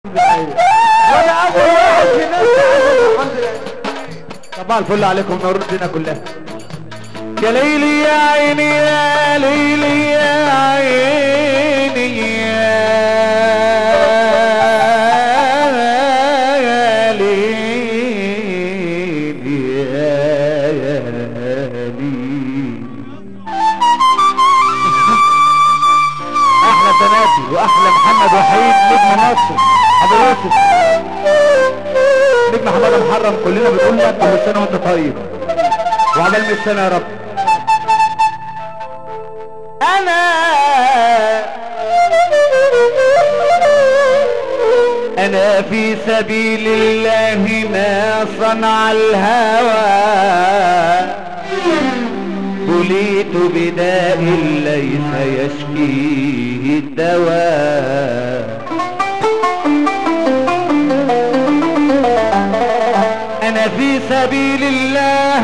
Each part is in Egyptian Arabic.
وانا اول واحد في الناس الحمد لله صباح الفل عليكم نور الدنيا كلها يا ليلي يا عيني يا ليلي يا عيني يا ليلي يا ليلي احلى سناتي واحلى محمد وحيد نجم مصر ابو يوسف نجم حماده محرم كلنا بنقول لك كل سنه وانت طيب وعقبال 100 سنه يا رب انا انا في سبيل الله ما صنع الهوى بليت بداء ليس يشكيه الدواء انا في سبيل الله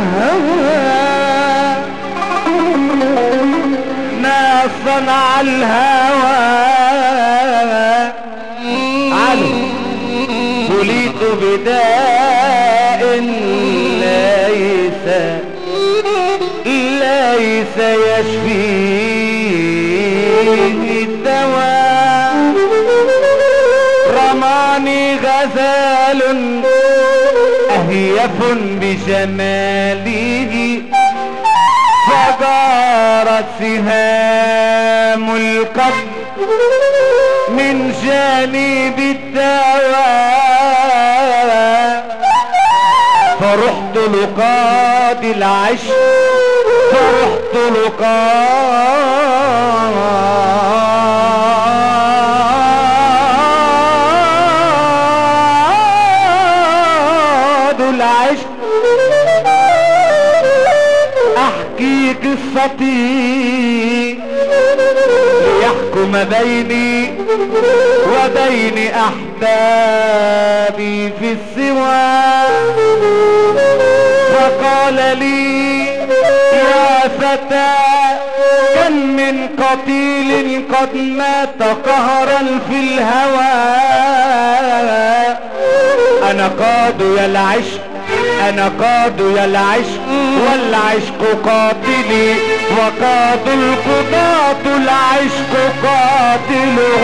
ما صنع الهوى علو بليت بداء ليس ليس يشفيه الدواء رماني غزال أهيف بجماله فجارت سهام القبر من جانب الدواء فرحت لقاضي العشق فرحت لقاضي العشق احكي قصتي ليحكم بيني وبين احبابي في السوى فقال لي يا فتى كم من قتيل قد مات قهرا في الهوى انا قاد يا العشق انا قاد يا العشق والعشق قاتلي وقاد القضاة العشق قاتله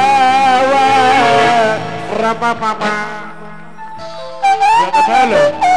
الهوى ربابابا يا غفالة